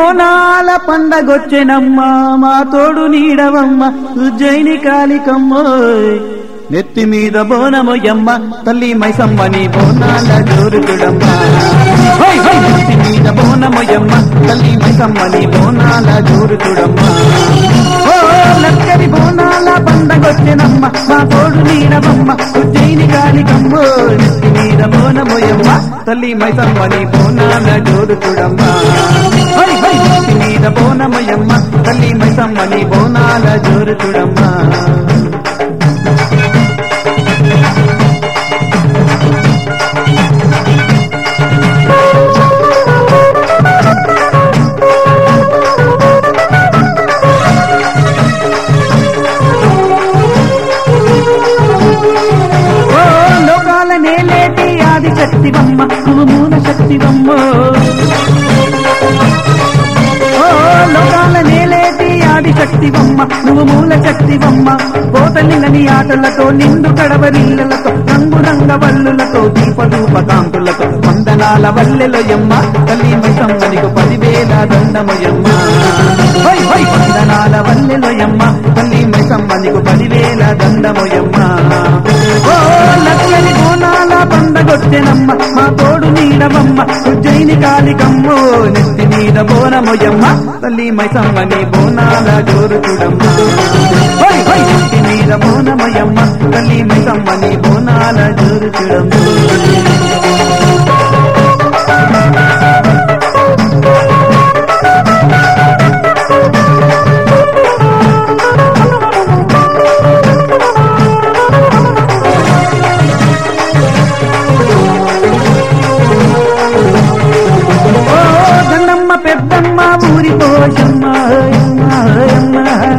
బోనాల పండగొచ్చెనమ్మ మా తోడు నీడవమ్మ ఉజ్జయిని కాలికమ్మ నెత్తి మీద బోనమొయ్యమ్మ తల్లి మైసమ్మని బోనాల జోరుతుడమ్మ హై, హై, నెత్తి మీద బోనమొయ్యమ్మ తల్లి మైసమ్మని బోనాల జోరుతుడమ్మ ఓ లక్కరి బోనాల పండగొచ్చెనమ్మ మా తోడు నీడవమ్మ ఉజ్జయిని కాలికమ్మ నెత్తి మీద బోనమొయ్యమ్మ తల్లి మైసమ్మని బోనాల జోరుతుడమ్మ హై, హై, నెత్తి మీద బోనమొయ్యమ్మ తల్లి మైసమ్మని బోనాల జోరుతుడమ్మ ఓ లోకాల నేలేటి ఆది శక్తివమ్మ నువ్వు మూల శక్తివమ్మ ఓ లోకాల నేలేటి ఆది శక్తివమ్మ నువ్వు మూల శక్తివమ్మ కోతలింగని ఆటలతో నిండు కడవరిల్లలతో రంగు రంగ వల్లులతో దీపదూప కాంతులతో వందనాల వల్లెలయమ్మ తల్లి మైసమ్మనికు పదివేల దండమయమ్మ హై, హై, వందనాల వల్లెలయమ్మ తల్లి మైసమ్మనికు పదివేల దండమయమ్మ ఓ లక్కని బోనాల పండగొచ్చెనమ్మ మా తోడు నీడవమ్మ ఉజ్జయిని కాలికమ్మో నెత్తి మీద బోనమొయ్యమ్మ తల్లి మైసమ్మని బోనాల జోరు చూడమ్మ హై, హై, నెత్తి మీద బోనమొయ్యమ్మ తల్లి మైసమ్మని బోనాల జోరు చూడమ్మ ఓ గండమ్మ పెద్దమ్మ ఊరి పోషమ్మ అమ్మ, అమ్మ.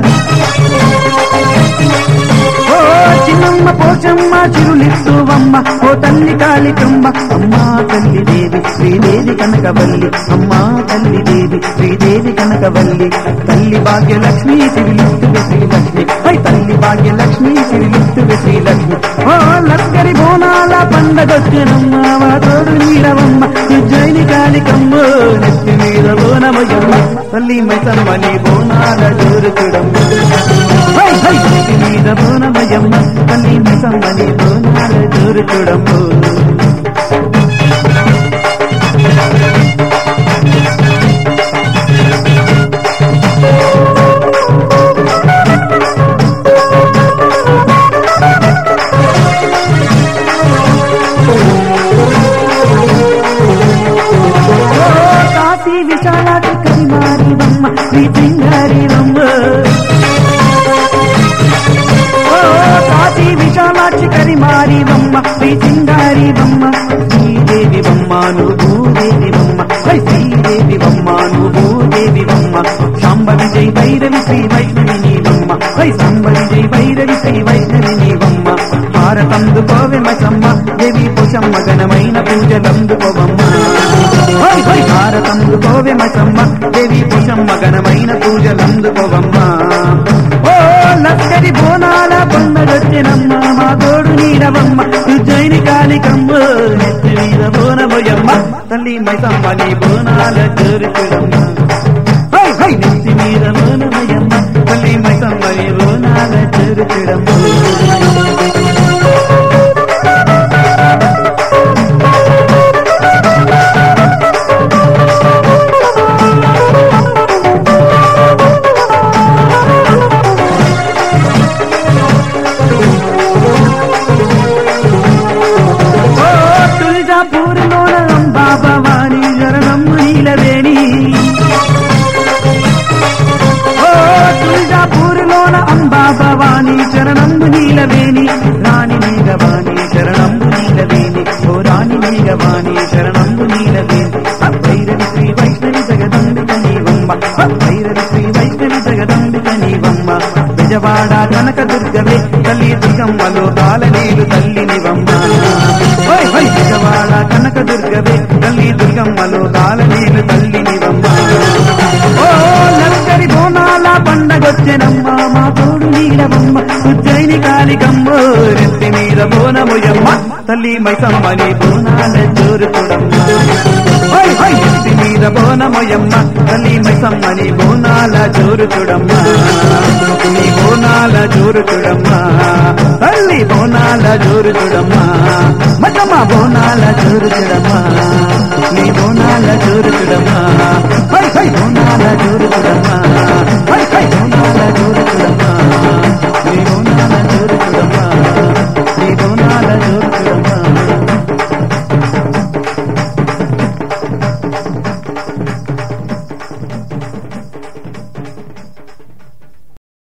ఓ చిన్నమ్మ పోచమ్మ చిరులిస్తువమ్మ ఓ తల్లి కాళికమ్మ అమ్మా తల్లి దేవి శ్రీదేవి కనకవల్లి అమ్మా తల్లి దేవి శ్రీదేవి కనకవల్లి తల్లి భాగ్యలక్ష్మి సిరిలిస్తువే శ్రీలక్ష్మి హై తల్లి భాగ్యలక్ష్మి సిరిలిస్తువే శ్రీలక్ష్మి ఓ లక్కరి బోనాల పండగొచ్చినమ్మ మా తోడు నీడవమ్మ ఉజ్జయిని కాళికమ్మ నెత్తి మీద బోనమయ్యమ్మ తల్లి మైసమ్మని బోనాల జోరు చూడమ్మ హై, హై, నెత్తి మీద బోనమయ్యమ్మ తల్లి మైసమ్మని బోనాల జోరు చూడమ్మ ఓ కాశీ విశాలాటి కరిమారి బొమ్మ శ్రీ సింగారి బొమ్మ ఓ కాశీ విశాలాక్షి కరిమారి బొమ్మ శ్రీ సింగారి బొమ్మ శ్రీదేవి బొమ్మ నువ్వు భూదేవి బొమ్మ హై శ్రీదేవి బొమ్మ నువ్వు భూదేవి బొమ్మ శాంబ విజయ్ భైరవి శ్రీ వైష్ణవి నీ బొమ్మ హై శాంబ విజయ్ భైరవి శ్రీ వైష్ణవి నీ బొమ్మ భారతందుకోవె మసమ్మ దేవి పుషమ్మ ఘనమైన పూజలందుకోవమ్మ హై హై భారతందుకోవె మసమ్మ దేవి పుషమ్మ ఘనమైన పూజలందుకోవమ్మ ఓ లక్కరి బోనాల పండగొచ్చినమ్మ మా తోడు నీడవమ్మ ఉజ్జయిని కాలికమ్మ నెత్తి మీద బోనమోయమ్మ తల్లి మైసమ్మ నీ బోనాల జోరుచుడమ్మ హై హై నెత్తి మీద బోనమోయమ్మ తల్లి మైసమ్మ నీ బోనాల జోరుచుడమ్మ ఓ తులజాపూర్లోన అంబా భవాని శరణం నీలవేణి ఓ తులజాపూర్లోన అంబా భవాని శరణం నీలవేణి రాణి నీలవాణి శరణం నీలవేణి ఓ రాణి నీలవాణి శరణం నీలవేణి భైరవి శ్రీ వైష్ణవి జగదంబిక నీవమ్మ భైరవి శ్రీ వైష్ణవి జగదంబిక నీవమ్మ విజవాడ కనక దుర్గవే తల్లి దుర్గమ్మలో కాలనీలు తల్లి నివమ్మ హోయ్ హోయ్ విజవాడ కనక దుర్గవే తల్లి దుర్గమ్మలో కాలనీలు తల్లి నివమ్మ ఓ లక్కరి బోనాల పండగొచ్చెనమ్మ మా తోడు నీడవమ్మ ఉజ్జయిని కాలికమ్మ రెత్తి మీద బోనముయమ్మ తల్లి మైసమ్మని బోనాల జోరు చూడమ్మ హై హై ఎత్తి మీద బోనమొయమ్మ తల్లి మైసమ్మని బోనాల జోరు చూడమ్మా నీ బోనాల జోరు చూడమ్మా తల్లి బోనాల జోరు చూడమ్మా మతమ్మ బోనాల జోరు చూడమ్మా నీ బోనాల జోరు చూడమ్మా హై హై బోనాల జోరు చూడమ్మా